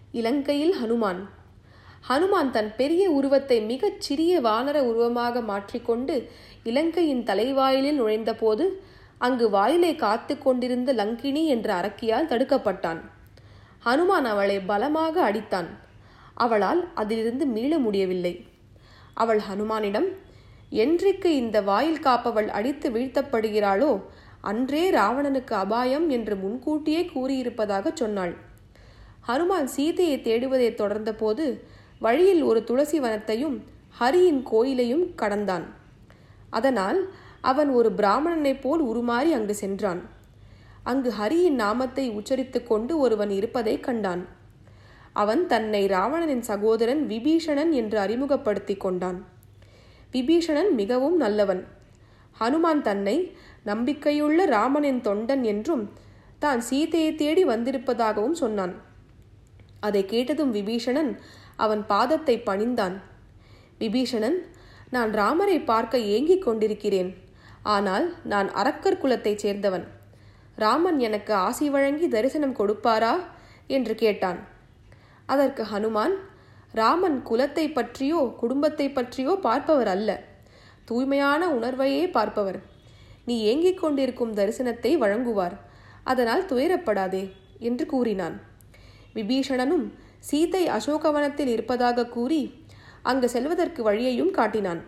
இலங்கையில் ஹனுமான் ஹனுமான் தன் பெரிய உருவத்தை மிகச் சிறிய வானர உருவமாக மாற்றிக்கொண்டு இலங்கையின் தலைவாயிலில் நுழைந்தபோது அங்கு வாயிலை காத்து கொண்டிருந்த லங்கினி என்ற அரக்கியால் தடுக்கப்பட்டான் ஹனுமான் அவளை பலமாக அடித்தான் அவளால் அதிலிருந்து மீள முடியவில்லை அவள் ஹனுமானிடம் என்றைக்கு இந்த வாயில் காப்பவள் அடித்து வீழ்த்தப்படுகிறாளோ அன்றே ராவணனுக்கு அபாயம் என்று முன்கூட்டியே கூறியிருப்பதாக சொன்னாள் ஹனுமான் சீதையை தேடுவதை தொடர்ந்தபோது வழியில் ஒரு துளசி வனத்தையும் ஹரியின் கோயிலையும் கடந்தான் அதனால் அவன் ஒரு பிராமணனைப் போல் உருமாறி அங்கு சென்றான் அங்கு ஹரியின் நாமத்தை உச்சரித்துக் கொண்டு ஒருவன் இருப்பதை கண்டான் அவன் தன்னை ராவணனின் சகோதரன் விபீஷணன் என்று அறிமுகப்படுத்திக் கொண்டான் விபீஷணன் மிகவும் நல்லவன் ஹனுமான் தன்னை நம்பிக்கையுள்ள ராமனின் தொண்டன் என்றும் தான் சீதையை தேடி வந்திருப்பதாகவும் சொன்னான் அதை கேட்டதும் விபீஷணன் அவன் பாதத்தை பணிந்தான் விபீஷணன் நான் ராமரை பார்க்க ஏங்கிக் கொண்டிருக்கிறேன் ஆனால் நான் அரக்கர் குலத்தைச் சேர்ந்தவன் ராமன் எனக்கு ஆசி வழங்கி தரிசனம் கொடுப்பாரா என்று கேட்டான் அதற்கு ஹனுமான் ராமன் குலத்தை பற்றியோ குடும்பத்தை பற்றியோ பார்ப்பவர் அல்ல தூய்மையான உணர்வையே பார்ப்பவர் நீ ஏங்கிக் கொண்டிருக்கும் தரிசனத்தை வழங்குவார் அதனால் துயரப்படாதே என்று கூறினான் விபீஷணனும் சீதை அசோகவனத்தில் இருப்பதாக கூறி அங்கு செல்வதற்கு வழியையும் காட்டினான்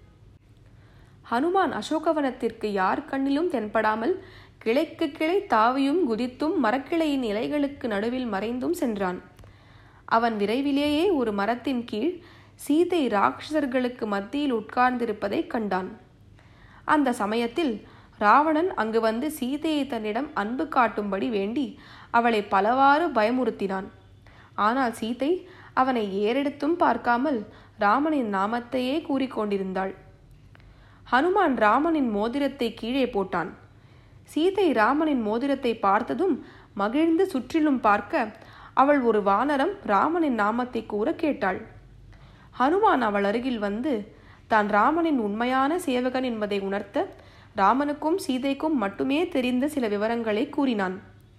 ஹனுமான் அசோகவனத்திற்கு யார் கண்ணிலும் தென்படாமல் கிளைக்கு கிளை தாவியும் குதித்தும் மரக்கிளையின் இலைகளுக்கு நடுவில் மறைந்தும் சென்றான் அவன் விரைவிலேயே ஒரு மரத்தின் கீழ் சீதை ராட்சசர்களுக்கு மத்தியில் உட்கார்ந்திருப்பதைக் கண்டான் அந்த சமயத்தில் ராவணன் அங்கு வந்து சீதையை தன்னிடம் அன்பு காட்டும்படி வேண்டி அவளை பலவாறு பயமுறுத்தினான் ஆனால் சீதை அவனை ஏறெடுத்தும் பார்க்காமல் ராமனின் நாமத்தையே கூறிக்கொண்டிருந்தாள் ஹனுமான் ராமனின் மோதிரத்தை கீழே போட்டான் சீதை ராமனின் மோதிரத்தை பார்த்ததும் மகிழ்ந்து சுற்றிலும் பார்க்க அவள் ஒரு வானரம் ராமனின் நாமத்தை கூற கேட்டாள் ஹனுமான் அவள் அருகில் வந்து தான் ராமனின் உண்மையான சேவகன் என்பதை உணர்த்த ராமனுக்கும் சீதைக்கும் மட்டுமே தெரிந்த சில விவரங்களை கூறினான்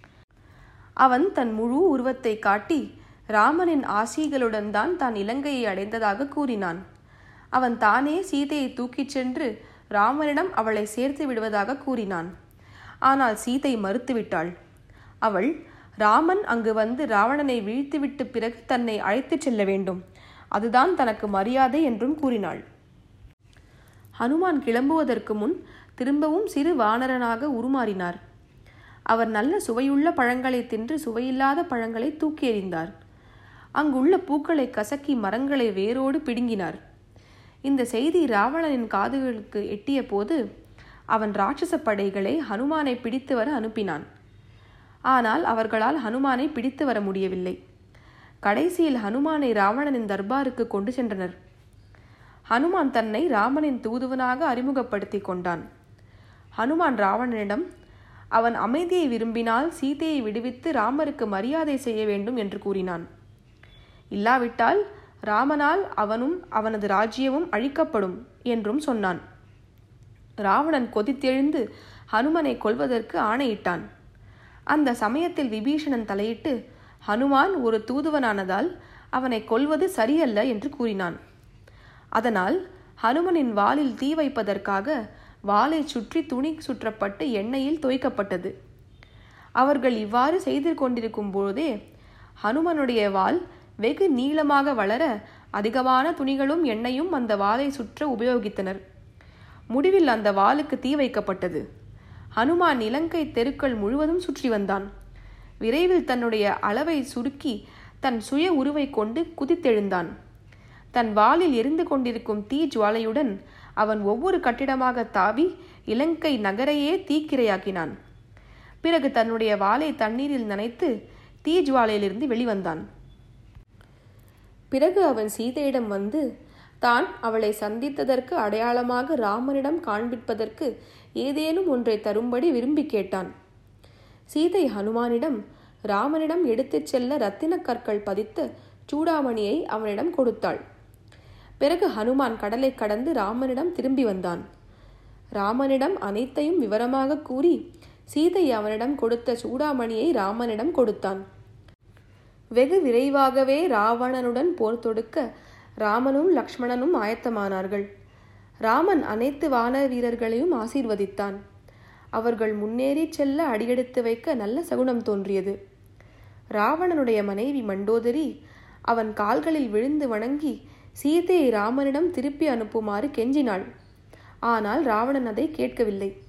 அவன் தன் முழு உருவத்தை காட்டி ராமனின் ஆசிகளுடன் தான் தான் இலங்கையை அடைந்ததாக கூறினான் அவன் தானே சீதையை தூக்கிச் சென்று ராமனிடம் அவளை சேர்த்து விடுவதாக கூறினான் ஆனால் சீதை மறுத்துவிட்டாள் அவள் ராமன் அங்கு வந்து ராவணனை வீழ்த்திவிட்டு பிறகு தன்னை அழைத்துச் செல்ல வேண்டும் அதுதான் தனக்கு மரியாதை என்றும் கூறினாள் ஹனுமான் கிளம்புவதற்கு முன் திரும்பவும் சிறு வானரனாக உருமாறினார் அவர் நல்ல சுவையுள்ள பழங்களை தின்று சுவையில்லாத பழங்களை தூக்கி எறிந்தார் அங்குள்ள பூக்களை கசக்கி மரங்களை வேரோடு பிடுங்கினார் இந்த செய்தி ராவணனின் காதுகளுக்கு எட்டிய போது அவன் ராட்சச படைகளை ஹனுமானை பிடித்து வர அனுப்பினான் ஆனால் அவர்களால் ஹனுமானை பிடித்து வர முடியவில்லை கடைசியில் ஹனுமானை ராவணனின் தர்பாருக்கு கொண்டு சென்றனர் ஹனுமான் தன்னை ராமனின் தூதுவனாக அறிமுகப்படுத்தி கொண்டான் ஹனுமான் ராவணனிடம் அவன் அமைதியை விரும்பினால் சீதையை விடுவித்து ராமருக்கு மரியாதை செய்ய வேண்டும் என்று கூறினான் இல்லாவிட்டால் ராமனால் அவனும் அவனது ராஜ்யமும் அழிக்கப்படும் என்றும் சொன்னான் ராவணன் கொதித்தெழுந்து ஹனுமனை கொல்வதற்கு ஆணையிட்டான் அந்த சமயத்தில் விபீஷணன் தலையிட்டு ஹனுமான் ஒரு தூதுவனானதால் அவனை கொல்வது சரியல்ல என்று கூறினான் அதனால் ஹனுமனின் வாலில் தீ வைப்பதற்காக வாலை சுற்றி துணி சுற்றப்பட்டு எண்ணெயில் தோய்க்கப்பட்டது அவர்கள் இவ்வாறு செய்து கொண்டிருக்கும் பொழுதே ஹனுமனுடைய வால் வெகு நீளமாக வளர அதிகமான துணிகளும் எண்ணெயும் அந்த வாலை சுற்ற உபயோகித்தனர் முடிவில் அந்த வாளுக்கு தீ வைக்கப்பட்டது ஹனுமான் இலங்கை தெருக்கள் முழுவதும் சுற்றி வந்தான் விரைவில் தன்னுடைய அளவை சுருக்கி தன் சுய உருவை கொண்டு குதித்தெழுந்தான் தன் வாளில் எரிந்து கொண்டிருக்கும் தீ ஜுவாலையுடன் அவன் ஒவ்வொரு கட்டிடமாக தாவி இலங்கை நகரையே தீக்கிரையாக்கினான் பிறகு தன்னுடைய வாளை தண்ணீரில் நனைத்து தீ ஜுவாலையிலிருந்து வெளிவந்தான் பிறகு அவன் சீதையிடம் வந்து தான் அவளை சந்தித்ததற்கு அடையாளமாக ராமனிடம் காண்பிப்பதற்கு ஏதேனும் ஒன்றை தரும்படி விரும்பி கேட்டான் சீதை ஹனுமானிடம் ராமனிடம் எடுத்துச் செல்ல இரத்தினக் கற்கள் பதித்த சூடாமணியை அவனிடம் கொடுத்தாள் பிறகு ஹனுமான் கடலை கடந்து ராமனிடம் திரும்பி வந்தான் ராமனிடம் அனைத்தையும் விவரமாக கூறி சீதை அவனிடம் கொடுத்த சூடாமணியை ராமனிடம் கொடுத்தான் வெகு விரைவாகவே ராவணனுடன் போர் தொடுக்க ராமனும் லக்ஷ்மணனும் ஆயத்தமானார்கள் ராமன் அனைத்து வான வீரர்களையும் ஆசீர்வதித்தான் அவர்கள் முன்னேறி செல்ல அடியெடுத்து வைக்க நல்ல சகுனம் தோன்றியது ராவணனுடைய மனைவி மண்டோதரி அவன் கால்களில் விழுந்து வணங்கி சீதையை ராமனிடம் திருப்பி அனுப்புமாறு கெஞ்சினாள் ஆனால் ராவணன் அதை கேட்கவில்லை